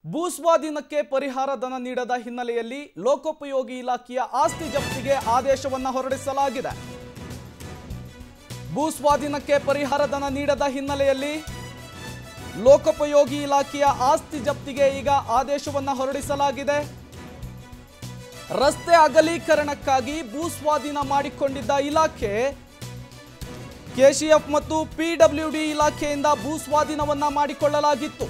ಭೂಸ್ವಾಧೀನಕ್ಕೆ ಪರಿಹಾರ ಧನ ನೀಡದ ಹಿನ್ನೆಲೆಯಲ್ಲಿ ಲೋಕೋಪಯೋಗಿ ಇಲಾಖೆಯ ಆಸ್ತಿ ಜಪ್ತಿಗೆ ಆದೇಶವನ್ನ ಹೊರಡಿಸಲಾಗಿದೆ ಭೂಸ್ವಾಧೀನಕ್ಕೆ ಪರಿಹಾರ ಧನ ನೀಡದ ಹಿನ್ನೆಲೆಯಲ್ಲಿ ಲೋಕೋಪಯೋಗಿ ಇಲಾಖೆಯ ಆಸ್ತಿ ಜಪ್ತಿಗೆ ಈಗ ಆದೇಶವನ್ನ ಹೊರಡಿಸಲಾಗಿದೆ ರಸ್ತೆ ಅಗಲೀಕರಣಕ್ಕಾಗಿ ಭೂಸ್ವಾಧೀನ ಮಾಡಿಕೊಂಡಿದ್ದ ಇಲಾಖೆ ಕೆಸಿಎಫ್ ಮತ್ತು ಪಿಡಬ್ಲ್ಯೂಡಿ ಇಲಾಖೆಯಿಂದ ಭೂಸ್ವಾಧೀನವನ್ನ ಮಾಡಿಕೊಳ್ಳಲಾಗಿತ್ತು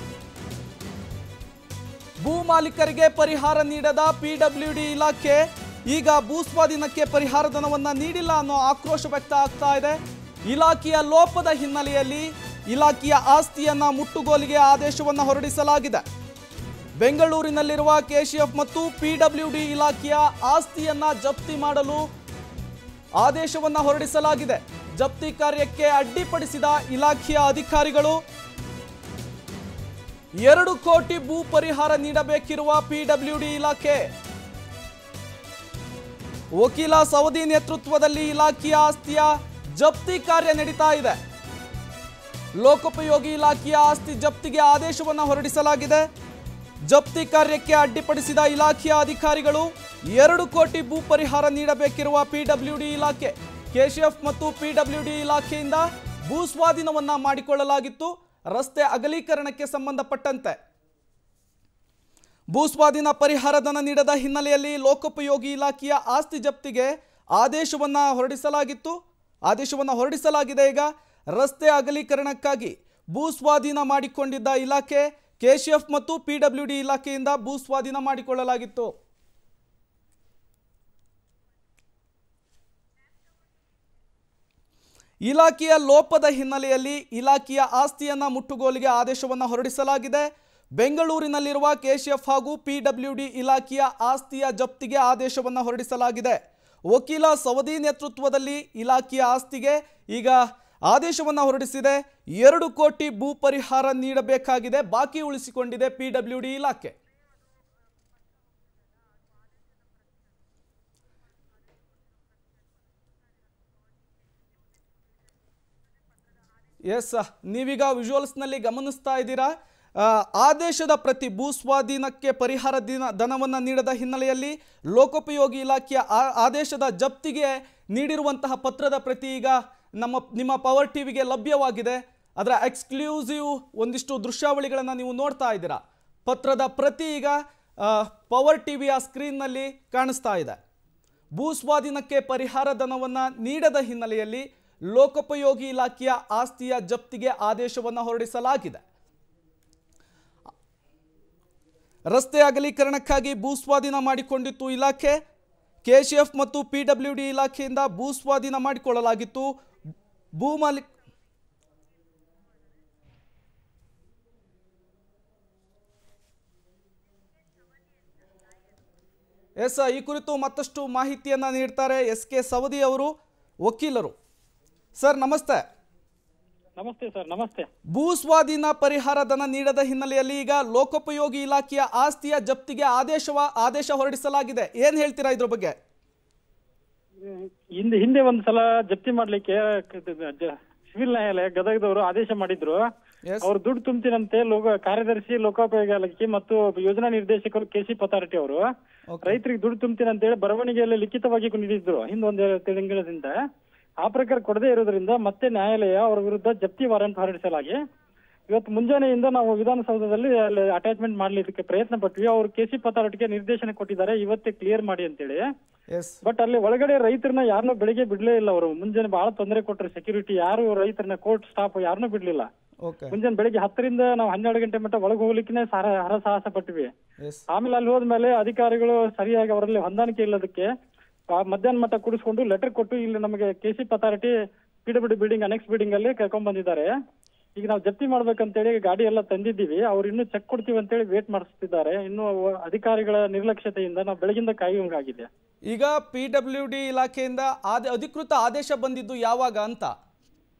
ಭೂ ಮಾಲೀಕರಿಗೆ ಪರಿಹಾರ ನೀಡದ ಪಿಡಬ್ಲ್ಯೂಡಿ ಇಲಾಖೆ ಈಗ ಭೂಸ್ವಾಧೀನಕ್ಕೆ ಪರಿಹಾರ ಧನವನ್ನ ನೀಡಿಲ್ಲ ಅನ್ನೋ ಆಕ್ರೋಶ ವ್ಯಕ್ತ ಆಗ್ತಾ ಇದೆ ಇಲಾಖೆಯ ಲೋಪದ ಹಿನ್ನೆಲೆಯಲ್ಲಿ ಇಲಾಖೆಯ ಆಸ್ತಿಯನ್ನ ಮುಟ್ಟುಗೋಲಿಗೆ ಆದೇಶವನ್ನ ಹೊರಡಿಸಲಾಗಿದೆ ಬೆಂಗಳೂರಿನಲ್ಲಿರುವ ಕೆಸಿಎಫ್ ಮತ್ತು ಪಿಡಬ್ಲ್ಯೂಡಿ ಇಲಾಖೆಯ ಆಸ್ತಿಯನ್ನ ಜಪ್ತಿ ಮಾಡಲು ಆದೇಶವನ್ನ ಹೊರಡಿಸಲಾಗಿದೆ ಜಪ್ತಿ ಕಾರ್ಯಕ್ಕೆ ಅಡ್ಡಿಪಡಿಸಿದ ಇಲಾಖೆಯ ಅಧಿಕಾರಿಗಳು ಎರಡು ಕೋಟಿ ಭೂ ಪರಿಹಾರ ನೀಡಬೇಕಿರುವ ಪಿಡಬ್ಲ್ಯೂಡಿ ಇಲಾಖೆ ವಕೀಲ ಸವದಿ ನೇತೃತ್ವದಲ್ಲಿ ಇಲಾಖೆಯ ಆಸ್ತಿಯ ಜಪ್ತಿ ಕಾರ್ಯ ನಡೀತಾ ಇದೆ ಲೋಕೋಪಯೋಗಿ ಇಲಾಖೆಯ ಆಸ್ತಿ ಜಪ್ತಿಗೆ ಆದೇಶವನ್ನು ಹೊರಡಿಸಲಾಗಿದೆ ಜಪ್ತಿ ಕಾರ್ಯಕ್ಕೆ ಅಡ್ಡಿಪಡಿಸಿದ ಇಲಾಖೆಯ ಅಧಿಕಾರಿಗಳು ಎರಡು ಕೋಟಿ ಭೂ ಪರಿಹಾರ ನೀಡಬೇಕಿರುವ ಪಿಡಬ್ಲ್ಯೂಡಿ ಇಲಾಖೆ ಕೆಶಿಎಫ್ ಮತ್ತು ಪಿಡಬ್ಲ್ಯೂಡಿ ಇಲಾಖೆಯಿಂದ ಭೂ ಸ್ವಾಧೀನವನ್ನ ಮಾಡಿಕೊಳ್ಳಲಾಗಿತ್ತು ರಸ್ತೆ ಅಗಲೀಕರಣಕ್ಕೆ ಸಂಬಂಧಪಟ್ಟಂತೆ ಭೂಸ್ವಾಧೀನ ಪರಿಹಾರ ಧನ ನೀಡದ ಹಿನ್ನೆಲೆಯಲ್ಲಿ ಲೋಕೋಪಯೋಗಿ ಇಲಾಖೆಯ ಆಸ್ತಿ ಜಪ್ತಿಗೆ ಆದೇಶವನ್ನ ಹೊರಡಿಸಲಾಗಿತ್ತು ಆದೇಶವನ್ನ ಹೊರಡಿಸಲಾಗಿದೆ ಈಗ ರಸ್ತೆ ಅಗಲೀಕರಣಕ್ಕಾಗಿ ಭೂಸ್ವಾಧೀನ ಮಾಡಿಕೊಂಡಿದ್ದ ಇಲಾಖೆ ಕೆಶಿಎಫ್ ಮತ್ತು ಪಿಡಬ್ಲ್ಯೂಡಿ ಇಲಾಖೆಯಿಂದ ಭೂಸ್ವಾಧೀನ ಮಾಡಿಕೊಳ್ಳಲಾಗಿತ್ತು ಇಲಾಖೆಯ ಲೋಪದ ಹಿನ್ನೆಲೆಯಲ್ಲಿ ಇಲಾಖೆಯ ಆಸ್ತಿಯನ್ನ ಮುಟ್ಟುಗೋಲಿಗೆ ಆದೇಶವನ್ನು ಹೊರಡಿಸಲಾಗಿದೆ ಬೆಂಗಳೂರಿನಲ್ಲಿರುವ ಕೆಶಿಎಫ್ ಹಾಗೂ ಪಿಡಬ್ಲ್ಯೂಡಿ ಇಲಾಖೆಯ ಆಸ್ತಿಯ ಜಪ್ತಿಗೆ ಆದೇಶವನ್ನು ಹೊರಡಿಸಲಾಗಿದೆ ವಕೀಲ ಸವದಿ ನೇತೃತ್ವದಲ್ಲಿ ಇಲಾಖೆಯ ಆಸ್ತಿಗೆ ಈಗ ಆದೇಶವನ್ನು ಹೊರಡಿಸಿದೆ ಎರಡು ಕೋಟಿ ಭೂ ಪರಿಹಾರ ನೀಡಬೇಕಾಗಿದೆ ಬಾಕಿ ಉಳಿಸಿಕೊಂಡಿದೆ ಪಿಡಬ್ಲ್ಯೂಡಿ ಇಲಾಖೆ ಎಸ್ ನೀವೀಗ ವಿಜುವಲ್ಸ್ನಲ್ಲಿ ಗಮನಿಸ್ತಾ ಇದ್ದೀರಾ ಆ, ಆದೇಶದ ಪ್ರತಿ ಭೂಸ್ವಾಧೀನಕ್ಕೆ ಪರಿಹಾರ ದಿನ ಧನವನ್ನು ನೀಡದ ಹಿನ್ನೆಲೆಯಲ್ಲಿ ಲೋಕೋಪಯೋಗಿ ಇಲಾಖೆಯ ಆ- ಆದೇಶದ ಜಪ್ತಿಗೆ ನೀಡಿರುವಂತಹ ಪತ್ರದ ಪ್ರತಿ ಈಗ ನಮ್ಮ ನಿಮ್ಮ ಪವರ್ ಟಿವಿಗೆ ಲಭ್ಯವಾಗಿದೆ ಅದರ ಎಕ್ಸ್ಕ್ಲೂಸಿವ್ ಒಂದಿಷ್ಟು ದೃಶ್ಯಾವಳಿಗಳನ್ನು ನೀವು ನೋಡ್ತಾ ಇದ್ದೀರಾ ಪತ್ರದ ಪ್ರತಿ ಈಗ ಆ, ಪವರ್ ಟಿವಿಯ ಸ್ಕ್ರೀನ್ನಲ್ಲಿ ಕಾಣಿಸ್ತಾ ಇದೆ ಭೂಸ್ವಾಧೀನಕ್ಕೆ ಪರಿಹಾರ ಧನವನ್ನು ನೀಡದ ಹಿನ್ನೆಲೆಯಲ್ಲಿ ಲೋಕೋಪಯೋಗಿ ಇಲಾಖೆಯ ಆಸ್ತಿಯ ಜಪ್ತಿಗೆ ಆದೇಶವನ್ನು ಹೊರಡಿಸಲಾಗಿದೆ ರಸ್ತೆ ಅಗಲೀಕರಣಕ್ಕಾಗಿ ಭೂಸ್ವಾಧೀನ ಮಾಡಿಕೊಂಡಿತ್ತು ಇಲಾಖೆ ಕೆಶಿಎಫ್ ಮತ್ತು ಪಿಡಬ್ಲ್ಯೂಡಿ ಇಲಾಖೆಯಿಂದ ಭೂಸ್ವಾಧೀನ ಮಾಡಿಕೊಳ್ಳಲಾಗಿತ್ತು ಭೂ ಮಾಲೀಕ ಎಸ್ ಈ ಕುರಿತು ಮತ್ತಷ್ಟು ಮಾಹಿತಿಯನ್ನ ನೀಡ್ತಾರೆ ಎಸ್ ಕೆ ಸವದಿ ಅವರು ವಕೀಲರು ಸರ್ ನಮಸ್ತೆ ನಮಸ್ತೆ ಸರ್ ನಮಸ್ತೆ ಭೂಸ್ವಾಧೀನ ಪರಿಹಾರ ಧನ ನೀಡದ ಹಿನ್ನೆಲೆಯಲ್ಲಿ ಈಗ ಲೋಕೋಪಯೋಗಿ ಇಲಾಖೆಯ ಆಸ್ತಿಯ ಜಪ್ತಿಗೆ ಆದೇಶವ ಆದೇಶ ಹೊರಡಿಸಲಾಗಿದೆ ಏನ್ ಹೇಳ್ತೀರಾ ಇದ್ರ ಬಗ್ಗೆ ಹಿಂದೆ ಹಿಂದೆ ಒಂದ್ ಸಲ ಜಪ್ತಿ ಮಾಡ್ಲಿಕ್ಕೆ ಕ- ಜ- ಸಿವಿಲ್ ನ್ಯಾಯಾಲಯ ಗದಗದವರು ಆದೇಶ ಮಾಡಿದ್ರು ಎಸ್ ಅವ್ರು ದುಡ್ಡು ತುಂಬ್ತೀನಂತೆ ಲೋಕ ಕಾರ್ಯದರ್ಶಿ ಲೋಕೋಪಯೋಗಿ ಇಲಾಖೆ ಮತ್ತು ಯೋಜನಾ ನಿರ್ದೇಶಕರು ಕೆಸಿ ಪತಾರಟಿ ಅವರು ಓಕೆ ರೈತರಿಗೆ ದುಡ್ಡು ತುಂಬ್ತೀನಂತೇಳಿ ಬರವಣಿಗೆಯಲ್ಲಿ ಲಿಖಿತವಾಗಿ ನೀಡಿದ್ರು ಹಿಂದೊಂದು ತಿಂಗಳಿಂದ ಆ ಪ್ರಕಾರ ಕೊಡದೇ ಇರೋದ್ರಿಂದ ಮತ್ತೆ ನ್ಯಾಯಾಲಯ ಅವರ ವಿರುದ್ಧ ಜಪ್ತಿ ವಾರೆಂಟ್ ಹೊರಡಿಸಲಾಗಿ ಇವತ್ತು ಮುಂಜಾನೆಯಿಂದ ನಾವು ವಿಧಾನಸೌಧದಲ್ಲಿ ಅಲ್ಲಿ ಅಟ್ಯಾಚ್ಮೆಂಟ್ ಮಾಡ್ಲಿಕ್ಕೆ ಪ್ರಯತ್ನ ಪಟ್ವಿ ಅವ್ರು ಕೆಸಿ ಪತಾರಟಿಗೆ ನಿರ್ದೇಶನ ಕೊಟ್ಟಿದ್ದಾರೆ ಇವತ್ತೇ ಕ್ಲಿಯರ್ ಮಾಡಿ ಅಂತೇಳಿ ಎಸ್ ಬಟ್ ಅಲ್ಲಿ ಒಳಗಡೆ ರೈತರನ್ನ ಯಾರನ್ನೂ ಬೆಳಿಗ್ಗೆ ಬಿಡ್ಲೇ ಇಲ್ಲ ಅವರು ಮುಂಜಾನೆ ಬಹಳ ತೊಂದರೆ ಕೊಟ್ರು ಸೆಕ್ಯೂರಿಟಿ ಯಾರು ರೈತರನ್ನ ಕೋರ್ಟ್ ಸ್ಟಾಫ್ ಯಾರನ್ನೂ ಬಿಡ್ಲಿಲ್ಲ ಓಕೆ ಮುಂಜಾನೆ ಬೆಳಿಗ್ಗೆ ಹತ್ತರಿಂದ ನಾವು ಹನ್ನೆರಡು ಗಂಟೆ ಮಟ್ಟ ಒಳಗೆ ಹೋಗ್ಲಿಕ್ಕೆ ಸಾರ ಹರಸಾಹಸ ಪಟ್ವಿ ಎಸ್ ಆಮೇಲೆ ಅಲ್ಲಿ ಹೋದ್ಮೇಲೆ ಅಧಿಕಾರಿಗಳು ಸರಿಯಾಗಿ ಅವರಲ್ಲಿ ಹೊಂದಾಣಿಕೆ ಇಲ್ಲದಕ್ಕೆ ಆ ಮಧ್ಯಾಹ್ನ ಮಟ್ಟ ಕೂಡಿಸ್ಕೊಂಡು ಲೆಟರ್ ಕೊಟ್ಟು ಇಲ್ಲಿ ನಮಗೆ ಕೆಸಿ ಪತಾರಿಟಿ ಪಿಡಬ್ಲ್ಯೂ ಬಿಲ್ಡಿಂಗ್ ಅನೆಕ್ಸ್ ಬಿಲ್ಡಿಂಗ್ ಅಲ್ಲಿ ಕರ್ಕೊಂಡ್ ಬಂದಿದ್ದಾರೆ ಈಗ ನಾವು ಜಪ್ತಿ ಮಾಡ್ಬೇಕಂತೇಳಿ ಗಾಡಿ ಎಲ್ಲ ತಂದಿದ್ದೀವಿ ಅವ್ರು ಇನ್ನೂ ಚೆಕ್ ಕೊಡ್ತೀವಿ ಅಂತೇಳಿ ವೇಟ್ ಮಾಡಿಸ್ತಿದ್ದಾರೆ ಇನ್ನು ಅವ- ಅಧಿಕಾರಿಗಳ ನಿರ್ಲಕ್ಷ್ಯತೆಯಿಂದ ನಾವು ಬೆಳಗಿಂದ ಕಾಯುವಂಗಾಗಿದೆ ಈಗ ಪಿ ಡಬ್ಲ್ಯೂ ಡಿ ಇಲಾಖೆಯಿಂದ ಆದ ಅಧಿಕೃತ ಆದೇಶ ಬಂದಿದ್ದು ಯಾವಾಗ ಅಂತ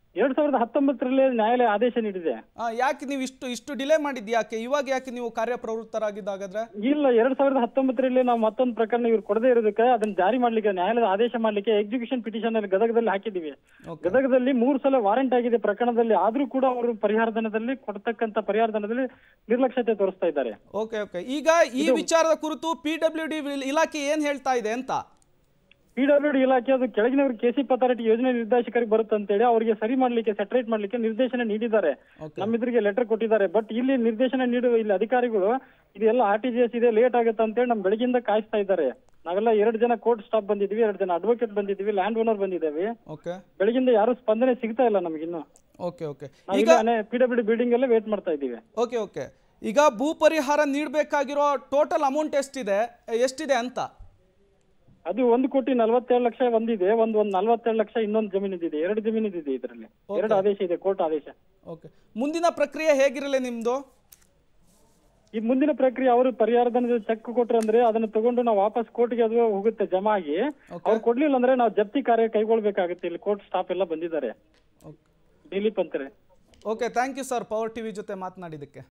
ಎರಡ್ ಸಾವಿರದ ಹತ್ತೊಂಬತ್ತರಲ್ಲಿ ನ್ಯಾಯಾಲಯ ಆದೇಶ ನೀಡಿದೆ ಆ, ಯಾಕೆ ನೀವು ಇಷ್ಟು ಇಷ್ಟು ಡಿಲೇ ಮಾಡಿದ್ದು ಯಾಕೆ ಇವಾಗ ಯಾಕೆ ನೀವು ಕಾರ್ಯಪ್ರವೃತ್ತರಾಗಿದ್ದಾಗಾದ್ರೆ ಇಲ್ಲ ಎರಡ್ ಸಾವಿರದ ಹತ್ತೊಂಬತ್ತರಲ್ಲಿ ನಾವು ಮತ್ತೊಂದು ಪ್ರಕರಣ ಇವ್ರು ಕೊಡದೇ ಇರೋದಕ್ಕೆ ಅದನ್ನ ಜಾರಿ ಮಾಡ್ಲಿಕ್ಕೆ ನ್ಯಾಯಾಲಯದ ಆದೇಶ ಮಾಡ್ಲಿಕ್ಕೆ ಎಕ್ಸಿಕ್ಯೂಷನ್ ಪಿಟಿಷನ್ ಅಲ್ಲಿ ಗದಗದಲ್ಲಿ ಹಾಕಿದೀವಿ ಓಕೆ ಗದಗದಲ್ಲಿ ಮೂರು ಸಲ ವಾರೆಂಟ್ ಆಗಿದೆ ಪ್ರಕರಣದಲ್ಲಿ ಆದ್ರೂ ಕೂಡ ಅವರು ಪರಿಹಾರ ಧನದಲ್ಲಿ ಕೊಡ್ತಕ್ಕಂತ ಪರಿಹಾರ ಧನದಲ್ಲಿ ನಿರ್ಲಕ್ಷ್ಯತೆ ತೋರಿಸ್ತಾ ಇದ್ದಾರೆ ಓಕೆ ಓಕೆ ಈಗ ಈ ವಿಚಾರದ ಕುರಿತು ಪಿ ಡಬ್ಲ್ಯೂ ಡಿ ಇಲಾಖೆ ಏನ್ ಹೇಳ್ತಾ ಇದೆ ಅಂತ ಪಿಡಬ್ಲ್ಯೂ ಡಿ ಇಲಾಖೆ ಅದು ಕೆಳಗಿನವ್ರಿಗೆ ಕೆಸಿ ಪಥಾರಿಟಿ ಯೋಜನೆ ನಿರ್ದೇಶಕರಿಗೆ ಬರುತ್ತೆ ಅಂತೇಳಿ ಅವರಿಗೆ ಸರಿ ಮಾಡ್ಲಿಕ್ಕೆ ಸೆಟರೇಟ್ ಮಾಡ್ಲಿಕ್ಕೆ ನಿರ್ದೇಶನ ನೀಡಿದ್ದಾರೆ ಓಕೆ ನಮ್ಮಿದ್ರಿಗೆ ಲೆಟರ್ ಕೊಟ್ಟಿದ್ದಾರೆ ಬಟ್ ಇಲ್ಲಿ ನಿರ್ದೇಶನ ನೀಡುವ ಇಲ್ಲಿ ಅಧಿಕಾರಿಗಳು ಇದೆಲ್ಲ ಆರ್ ಟಿ ಜಿ ಎಸ್ ಇದೆ ಲೇಟ್ ಆಗುತ್ತೆ ಅಂತೇಳಿ ನಮ್ ಬೆಳಗಿಂದ ಕಾಯಿಸ್ತಾ ಇದ್ದಾರೆ ನಾವೆಲ್ಲ ಎರಡು ಜನ ಕೋರ್ಟ್ ಸ್ಟಾಫ್ ಬಂದಿದ್ವಿ ಎರಡು ಜನ ಅಡ್ವೊಕೇಟ್ ಬಂದಿದ್ವಿ ಲ್ಯಾಂಡ್ ಓನರ್ ಬಂದಿದ್ದೇವೆ ಓಕೆ ಬೆಳಗಿಂದ ಯಾರು ಸ್ಪಂದನೆ ಸಿಗ್ತಾ ಇಲ್ಲ ನಮಗಿನ್ನು ಓಕೆ ಓಕೆ ನಾವು ಈಗ ಈಗ ಪಿ ಡಬ್ಲ್ಯೂ ಬಿಲ್ಡಿಂಗ್ ಅಲ್ಲೇ ವೇಟ್ ಮಾಡ್ತಾ ಇದ್ದೀವಿ ಓಕೆ ಓಕೆ ಈಗ ಭೂ ಪರಿಹಾರ ನೀಡಬೇಕಾಗಿರೋ ಟೋಟಲ್ ಅಮೌಂಟ್ ಎಷ್ಟಿದೆ ಎಷ್ಟಿದೆ ಅಂತ ಅದು ಒಂದು ಕೋಟಿ ನಲವತ್ತೇಳು ಲಕ್ಷ ಒಂದಿದೆ ಒಂದು ಒಂದು ನಲವತ್ತೇಳು ಲಕ್ಷ ಇನ್ನೊಂದು ಜಮೀನು ಇದೆ ಎರಡು ಜಮೀನು ಇದೆ ಇದರಲ್ಲಿ ಎರಡು ಆದೇಶ ಇದೆ ಕೋರ್ಟ್ ಆದೇಶ ಓಕೆ ಮುಂದಿನ ಪ್ರಕ್ರಿಯೆ ಹೇಗಿರಲಿ ನಿಮ್ದು ಈ ಮುಂದಿನ ಪ್ರಕ್ರಿಯೆ ಅವರು ಪರಿಹಾರಧನದ ಚೆಕ್ ಕೊಟ್ರು ಅಂದ್ರೆ ಅದನ್ನ ತಗೊಂಡು ನಾವು ವಾಪಸ್ ಕೋರ್ಟ್ಗೆ ಅದು ಹೋಗುತ್ತೆ ಜಮಾ ಆಗಿ ಓಕೆ ಅವ್ರು ಕೊಡ್ಲಿಲ್ಲ ಅಂದ್ರೆ ನಾವು ಜಪ್ತಿ ಕಾರ್ಯ ಕೈಗೊಳ್ಬೇಕಾಗುತ್ತೆ ಇಲ್ಲಿ ಕೋರ್ಟ್ ಸ್ಟಾಫ್ ಎಲ್ಲ ಬಂದಿದ್ದಾರೆ ಓಕೆ ದಿಲೀಪ್ ಅಂತಾರೆ okay thank you sir power TV ಜೊತೆ ಮಾತನಾಡಿದ್ದಕ್ಕೆ